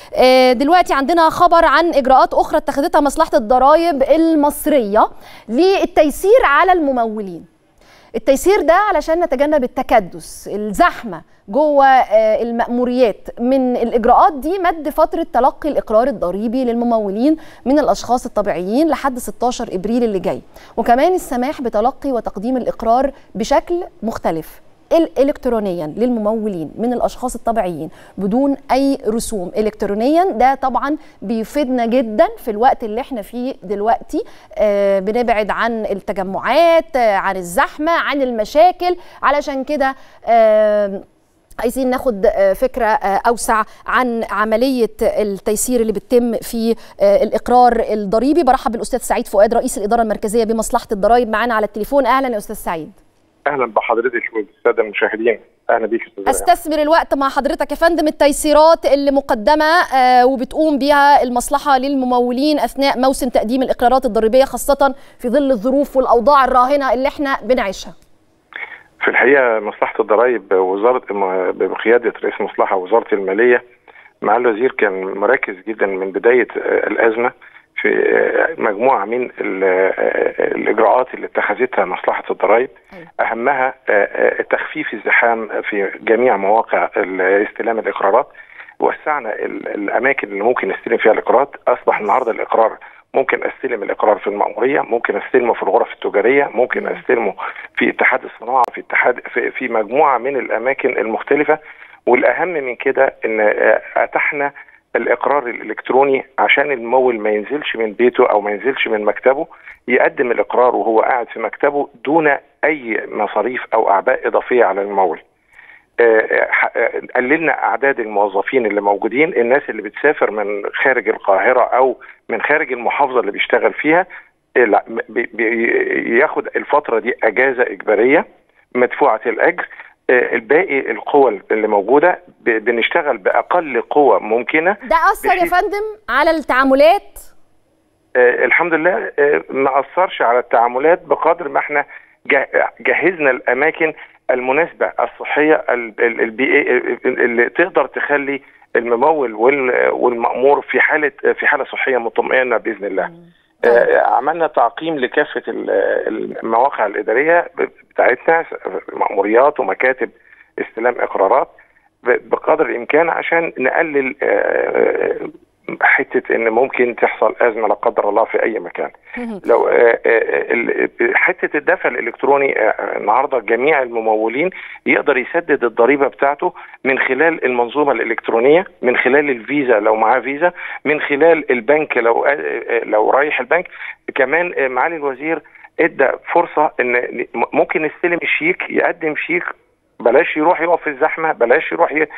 آه، دلوقتي عندنا خبر عن اجراءات اخرى اتخذتها مصلحه الضرائب المصريه للتيسير على الممولين التيسير ده علشان نتجنب التكدس الزحمه جوه آه، المأموريات من الإجراءات دي مد فترة تلقي الإقرار الضريبي للممولين من الأشخاص الطبيعيين لحد 16 إبريل اللي جاي وكمان السماح بتلقي وتقديم الإقرار بشكل مختلف الكترونيا للممولين من الاشخاص الطبيعيين بدون اي رسوم الكترونيا ده طبعا بيفيدنا جدا في الوقت اللي احنا فيه دلوقتي آه بنبعد عن التجمعات آه عن الزحمه عن المشاكل علشان كده آه عايزين ناخد فكرة أوسع عن عملية التيسير اللي بتتم في الإقرار الضريبي برحب بالأستاذ سعيد فؤاد رئيس الإدارة المركزية بمصلحة الضرائب معانا على التليفون أهلا يا أستاذ سعيد اهلا بحضرتك والساده المشاهدين اهلا بيك استاذ استثمر الوقت مع حضرتك يا فندم التيسيرات اللي مقدمه وبتقوم بها المصلحه للممولين اثناء موسم تقديم الاقرارات الضريبيه خاصه في ظل الظروف والاوضاع الراهنه اللي احنا بنعيشها في الحقيقه مصلحه الضرائب وزاره بقياده رئيس مصلحه وزاره الماليه مع الوزير كان مركز جدا من بدايه الازمه في مجموعه من الاجراءات اللي اتخذتها مصلحه الضرائب اهمها تخفيف الزحام في جميع مواقع استلام الاقرارات وسعنا الاماكن اللي ممكن نستلم فيها الاقرارات اصبح النهارده الاقرار ممكن استلم الاقرار في المأموريه ممكن استلمه في الغرف التجاريه ممكن استلمه في اتحاد الصناعه في اتحاد في, في مجموعه من الاماكن المختلفه والاهم من كده ان اتحنا الاقرار الالكتروني عشان الممول ما ينزلش من بيته او ما ينزلش من مكتبه يقدم الاقرار وهو قاعد في مكتبه دون اي مصاريف او اعباء اضافيه على الممول. قللنا اعداد الموظفين اللي موجودين الناس اللي بتسافر من خارج القاهره او من خارج المحافظه اللي بيشتغل فيها لا بياخد الفتره دي اجازه اجباريه مدفوعه الاجر الباقي القوى اللي موجوده بنشتغل باقل قوه ممكنه ده اثر يا فندم على التعاملات آه الحمد لله آه ما اثرش على التعاملات بقدر ما احنا جهزنا الاماكن المناسبه الصحيه البيئيه اللي تقدر تخلي الممول والمامور في حاله في حاله صحيه مطمئنه باذن الله. طيب. آه عملنا تعقيم لكافه المواقع الاداريه بتاعتنا مأموريات ومكاتب استلام اقرارات بقدر الامكان عشان نقلل آه حته ان ممكن تحصل ازمه لا قدر الله في اي مكان. لو حته الدفع الالكتروني النهارده جميع الممولين يقدر يسدد الضريبه بتاعته من خلال المنظومه الالكترونيه، من خلال الفيزا لو معاه فيزا، من خلال البنك لو لو رايح البنك، كمان معالي الوزير ادى فرصه ان ممكن نستلم الشيك يقدم شيك بلاش يروح يقف في الزحمه بلاش يروح ي...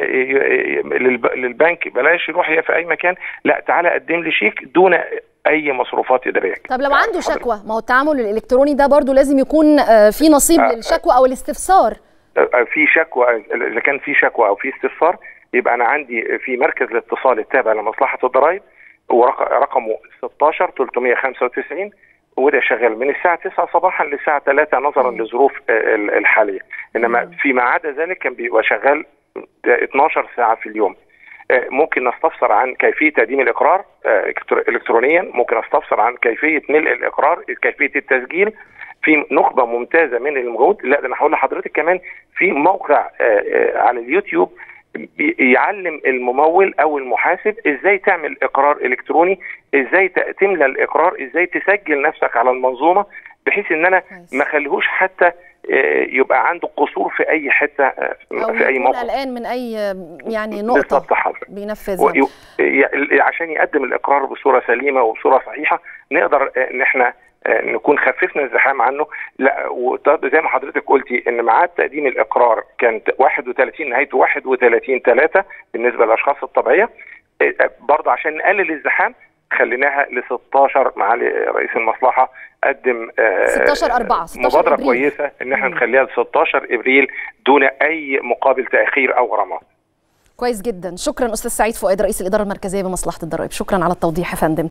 للبنك بلاش يروح في اي مكان لا تعالى قدم لي شيك دون اي مصروفات اداريه طب لو عنده شكوى ما هو التعامل الالكتروني ده برضو لازم يكون في نصيب للشكوى او الاستفسار في شكوى اذا كان في شكوى او في استفسار يبقى انا عندي في مركز الاتصال التابع لمصلحه الضرائب ورقمه 16 395 وده شغال من الساعة 9 صباحا للساعة 3 نظرا للظروف الحالية إنما فيما عدا ذلك كان بيبقى شغال 12 ساعة في اليوم ممكن نستفسر عن كيفية تقديم الإقرار إلكترونيا ممكن نستفسر عن كيفية ملء الإقرار كيفية التسجيل في نخبة ممتازة من الموجود لا ده أنا هقول لحضرتك كمان في موقع على اليوتيوب يعلم الممول او المحاسب ازاي تعمل اقرار الكتروني ازاي تملى الاقرار ازاي تسجل نفسك على المنظومه بحيث ان انا ما اخليهوش حتى يبقى عنده قصور في اي حته في اي موقع قلقان من اي يعني نقطه بينفذها عشان يقدم الاقرار بصوره سليمه وبصوره صحيحه نقدر ان احنا نكون خففنا الزحام عنه لا وزي ما حضرتك قلتي ان ميعاد تقديم الاقرار كان 31 نهايته 31 3 بالنسبه للاشخاص الطبيعيه برضه عشان نقلل الزحام خليناها ل 16 معالي رئيس المصلحه قدم 16 4 16 مبادره إبريل. كويسه ان احنا نخليها ل 16 ابريل دون اي مقابل تاخير او غرامات كويس جدا شكرا استاذ سعيد فؤاد رئيس الاداره المركزيه بمصلحه الضرائب شكرا على التوضيح يا فندم